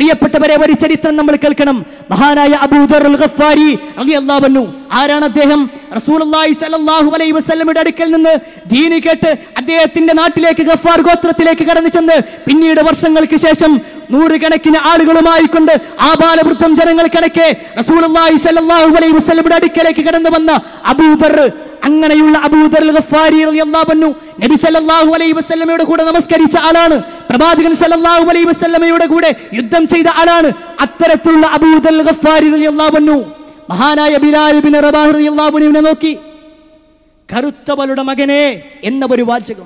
പ്രിയപ്പെട്ടവരെ ഒരു ചരിത്രം നമ്മൾ കേൾക്കണം മഹാനായ അബൂദർ അൽ ഗഫാരി റളിയല്ലാഹു അൻഹു ആരാണ് അദ്ദേഹം റസൂലുള്ളാഹി സ്വല്ലല്ലാഹു അലൈഹി വസല്ലമയുടെ അടുക്കൽ നിന്ന് ദീന് കേട്ട് അദ്ദേഹത്തിന്റെ നാട്ടിലേക്ക് ഗഫാർ ഗോത്രത്തിലേക്ക് കടന്നു ചെന്ന് പിന്നീട് വർഷങ്ങൾക്ക് ശേഷം നൂറുകണക്കിന് ആളുകളുമായി കൊണ്ട് ആബാലവൃത്തം ജനങ്ങൾ കണക്കെ റസൂലുള്ളാഹി സ്വല്ലല്ലാഹു അലൈഹി വസല്ലമയുടെ അടുക്കലേക്ക് കടന്നു വന്ന അബൂദർ അങ്ങനെയുള്ള അബൂദർ അൽ ഗഫാരി റളിയല്ലാഹു അൻഹു നബി സല്ലല്ലാഹു അലൈഹി വസല്ലമയുടെ കൂടെ നമസ്കരിച്ച ആളാണ് പ്രവാചകൻ സല്ലല്ലാഹു അലൈഹി വസല്ലമയുടെ കൂടെ യുദ്ധം ചെയ്ത ആളാണ് അത്തരത്തിലുള്ള അബൂദർ അൽ ഗഫാരി റളിയല്ലാഹു അൻഹു മഹാനായ ബിലാൽ ബിൻ റബാഹ് റളിയല്ലാഹു അൻഹുവിനെ നോക്കി കറുത്തവളുടെ മകനെ എന്ന ഒരു വാചകം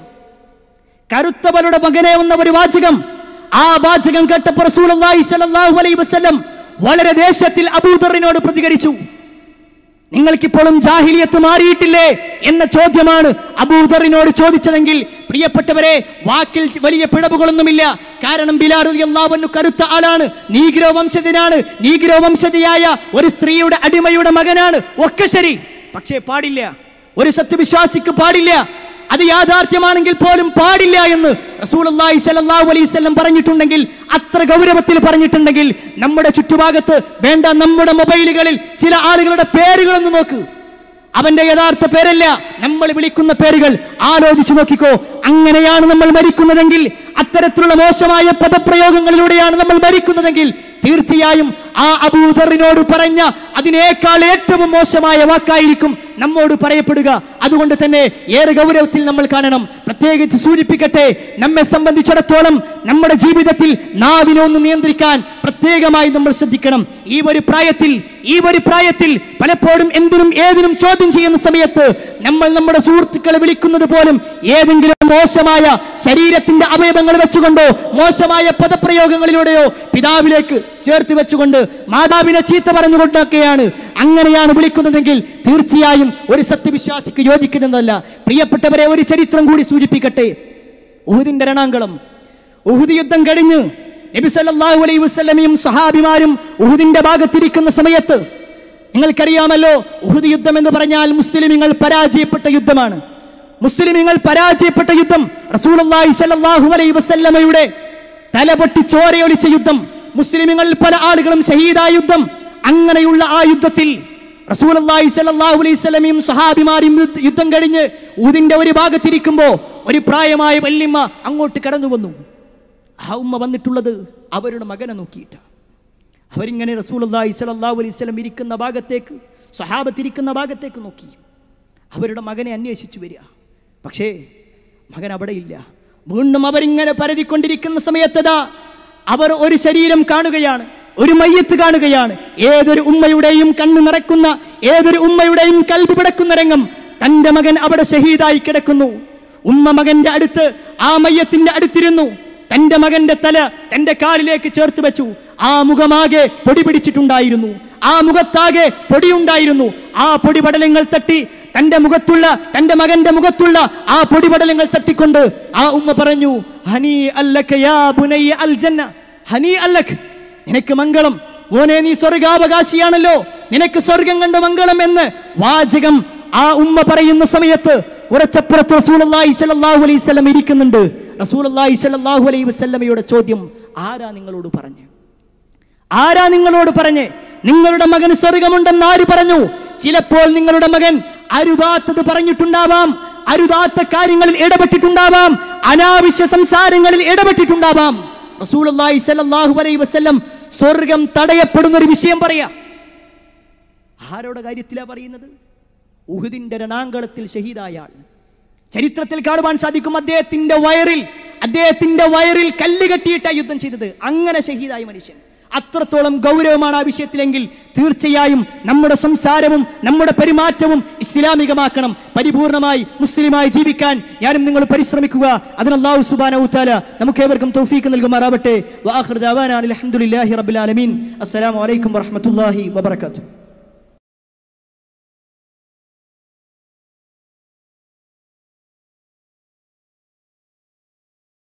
കറുത്തവളുടെ മകനെ എന്ന ഒരു വാചകം ആ വാചകം കേട്ടപ്പോൾ റസൂലുള്ളാഹി സ്വല്ലല്ലാഹു അലൈഹി വസല്ലം വളരെ ദേഷ്യത്തിൽ അബൂദറിനോട് പ്രതികരിച്ചു നിങ്ങൾക്കിപ്പോഴും ജാഹിലിയത്ത് മാറിയിട്ടില്ലേ എന്ന ചോദ്യമാണ് അബൂദറിനോട് ചോദിച്ചതെങ്കിൽ പ്രിയപ്പെട്ടവരെ വാക്കിൽ വലിയ പിഴവുകളൊന്നുമില്ല കാരണം ബിലാർ എല്ലാവന്നു കരുത്ത ആളാണ് നീഗ്രോ വംശജനാണ് നീഗ്രോ വംശജയായ ഒരു സ്ത്രീയുടെ അടിമയുടെ മകനാണ് ഒക്കെ ശരി പക്ഷേ പാടില്ല ഒരു സത്യവിശ്വാസിക്ക് പാടില്ല അത് യാഥാർത്ഥ്യമാണെങ്കിൽ പോലും പാടില്ല എന്ന് റസൂലുള്ളാഹി സ്വല്ലല്ലാഹു അലൈഹി വസല്ലം പറഞ്ഞിട്ടുണ്ടെങ്കിൽ അത്ര ഗൗരവത്തിൽ പറഞ്ഞിട്ടുണ്ടെങ്കിൽ നമ്മുടെ ചുറ്റുഭാഗത്ത് വേണ്ട നമ്മുടെ മൊബൈലുകളിൽ ചില ആളുകളുടെ പേരുകളൊന്ന് നോക്ക് അവന്റെ യഥാർത്ഥ പേരല്ല നമ്മൾ വിളിക്കുന്ന പേരുകൾ ആലോചിച്ചു നോക്കിക്കോ അങ്ങനെയാണ് നമ്മൾ മരിക്കുന്നതെങ്കിൽ അത്തരത്തിലുള്ള മോശമായ പദപ്രയോഗങ്ങളിലൂടെയാണ് നമ്മൾ മരിക്കുന്നതെങ്കിൽ തീർച്ചയായും ആ അബൂദറിനോട് പറഞ്ഞ അതിനേക്കാൾ ഏറ്റവും മോശമായ വാക്കായിരിക്കും നമ്മോട് പറയപ്പെടുക അതുകൊണ്ട് തന്നെ ഏറെ ഗൗരവത്തിൽ നമ്മൾ കാണണം പ്രത്യേകിച്ച് സൂചിപ്പിക്കട്ടെ നമ്മെ സംബന്ധിച്ചിടത്തോളം നമ്മുടെ ജീവിതത്തിൽ നാവിനെ ഒന്ന് നിയന്ത്രിക്കാൻ പ്രത്യേകമായി നമ്മൾ ശ്രദ്ധിക്കണം ഈ ഒരു പ്രായത്തിൽ ഈ ഒരു പ്രായത്തിൽ പലപ്പോഴും എന്തിനും ഏതിനും ചോദ്യം ചെയ്യുന്ന സമയത്ത് നമ്മൾ നമ്മുടെ സുഹൃത്തുക്കളെ വിളിക്കുന്നത് പോലും ഏതെങ്കിലും മോശമായ ശരീരത്തിന്റെ അവയവങ്ങൾ വെച്ചുകൊണ്ടോ മോശമായ പദപ്രയോഗങ്ങളിലൂടെയോ പിതാവിലേക്ക് ചേർത്ത് വെച്ചുകൊണ്ട് മാതാവിനെ ചീത്ത പറഞ്ഞുകൊണ്ടൊക്കെയാണ് അങ്ങനെയാണ് വിളിക്കുന്നതെങ്കിൽ തീർച്ചയായും ഒരു സത്യവിശ്വാസിക്ക് യോജിക്കുന്നതല്ല പ്രിയപ്പെട്ടവരെ ഒരു ചരിത്രം കൂടി സൂചിപ്പിക്കട്ടെ ഉഹുദിന്റെ രണാങ്കളം ഉഹുദ് യുദ്ധം കഴിഞ്ഞ് നബി സല്ലല്ലാഹു അലൈഹി വസല്ലമയും സഹാബിമാരും ഉഹുദിന്റെ ഭാഗത്തിരിക്കുന്ന സമയത്ത് നിങ്ങൾക്കറിയാമല്ലോ ഉഹുദ് യുദ്ധം എന്ന് പറഞ്ഞാൽ മുസ്ലിമുകൾ പരാജയപ്പെട്ട യുദ്ധമാണ് മുസ്ലിമുകൾ പരാജയപ്പെട്ട യുദ്ധം റസൂലുള്ളാഹി സ്വല്ലല്ലാഹു അലൈഹി വസല്ലമയുടെ തലപൊട്ടി ചോരയൊലിച്ച യുദ്ധം മുസ്ലിമുകളിൽ പല ആളുകളും ഷഹീദായ യുദ്ധം അങ്ങനെയുള്ള ആ യുദ്ധത്തിൽ റസൂലുള്ളാഹി സ്വല്ലല്ലാഹു അലൈഹി വസല്ലമയും സഹാബിമാരും യുദ്ധ- യുദ്ധം കഴിഞ്ഞ് ഊതിന്റെ ഒരു ഭാഗത്തിരിക്കുമ്പോൾ ഒരു പ്രായമായ വല്യമ്മ അങ്ങോട്ട് കടന്നു വന്നു ആ ഉമ്മ വന്നിട്ടുള്ളത് അവരുടെ മകനെ നോക്കിയിട്ട് അവരിങ്ങനെ റസൂലുള്ളാഹി സ്വല്ലല്ലാഹു അലൈഹി വസല്ലം ഇരിക്കുന്ന ഭാഗത്തേക്ക് സ്വഹാബത്തിരിക്കുന്ന ഭാഗത്തേക്ക് നോക്കി അവരുടെ മകനെ അന്വേഷിച്ചു വരിക പക്ഷേ മകൻ അവിടെയില്ല വീണ്ടും അവരിങ്ങനെ പരതിക്കൊണ്ടിരിക്കുന്ന സമയത്തതാ അവർ ഒരു ശരീരം കാണുകയാണ് ഒരു മയ്യത്ത് കാണുകയാണ് ഏതൊരു ഉമ്മയുടെയും കണ്ണു നിറക്കുന്ന ഏതൊരു ഉമ്മയുടെയും കൽബ് പിടക്കുന്ന രംഗം തന്റെ മകൻ അവിടെ ഷഹീദായി കിടക്കുന്നു ഉമ്മ മകന്റെ അടുത്ത് ആ മയ്യത്തിന്റെ അടുത്തിരുന്നു തന്റെ മകന്റെ തല തന്റെ കാലിലേക്ക് ചേർത്ത് വെച്ചു ആ മുഖമാകെ പൊടി പിടിച്ചിട്ടുണ്ടായിരുന്നു ആ മുഖത്താകെ പൊടിയുണ്ടായിരുന്നു ആ പൊടിപടലങ്ങൾ തട്ടി തന്റെ മുഖത്തുള്ള തന്റെ മകന്റെ മുഖത്തുള്ള ആ പൊടിപടലങ്ങൾ തട്ടിക്കൊണ്ട് ആ ഉമ്മ പറഞ്ഞു ഹനി അല്ലക യാ ബുനയ്യ അൽ ജന്ന ഹനി അല്ലക് നിനക്ക് മംഗളം മോനെ നീ സ്വർഗാവകാശിയാണല്ലോ നിനക്ക് സ്വർഗം കണ്ട മംഗളം എന്ന് വാചകം ആ ഉമ്മ പറയുന്ന സമയത്ത് കുറച്ചപ്പുറത്ത് റസൂലുള്ളാഹി സ്വല്ലല്ലാഹു അലൈഹി വസല്ലം ഇരിക്കുന്നുണ്ട് റസൂലുള്ളാഹി സ്വല്ലല്ലാഹു അലൈഹി വസല്ലമയുടെ ചോദ്യം ആരാ നിങ്ങളോട് പറഞ്ഞു ആരാ നിങ്ങളോട് പറഞ്ഞ് നിങ്ങളുടെ മകന് സ്വർഗമുണ്ടെന്ന് ആര് പറഞ്ഞു ചിലപ്പോൾ നിങ്ങളുടെ മകൻ അരുതാത്തത് പറഞ്ഞിട്ടുണ്ടാവാം അരുതാത്ത കാര്യങ്ങളിൽ ഇടപെട്ടിട്ടുണ്ടാവാം അനാവശ്യ സംസാരങ്ങളിൽ ഇടപെട്ടിട്ടുണ്ടാവാം റസൂലുള്ളാഹി സ്വല്ലല്ലാഹു അലൈഹി വസല്ലം സ്വർഗം തടയപ്പെടുന്ന ഒരു വിഷയം പറയാ ആരോടെ കാര്യത്തിലാ പറയുന്നത് ഉഹുദിന്റെ രണാങ്കളത്തിൽ ഷഹീദായ ആൾ ചരിത്രത്തിൽ കാണുവാൻ സാധിക്കും അദ്ദേഹത്തിന്റെ വയറിൽ അദ്ദേഹത്തിന്റെ വയറിൽ കല്ല് കെട്ടിയിട്ടാ യുദ്ധം ചെയ്തത് അങ്ങനെ ഷഹീദായ മനുഷ്യൻ അത്രത്തോളം ഗൗരവമാണ് ആ വിഷയത്തിലെങ്കിൽ തീർച്ചയായും നമ്മുടെ സംസാരവും നമ്മുടെ പെരുമാറ്റവും ഇസ്ലാമികമാക്കണം പരിപൂർണമായി മുസ്ലിമായി ജീവിക്കാൻ ഞാനും നിങ്ങൾ പരിശ്രമിക്കുക അതിന് അല്ലാഹു സുബ്ഹാനഹു തആല നമുക്ക് ഏവർക്കും തൗഫീക്ക് നൽകുമാറാവട്ടെ വആഖിറു ദഅവാനാ അൽഹംദുലില്ലാഹി റബ്ബിൽ ആലമീൻ അസ്സലാമു അലൈക്കും വറഹ്മത്തുള്ളാഹി വബറകാതുഹു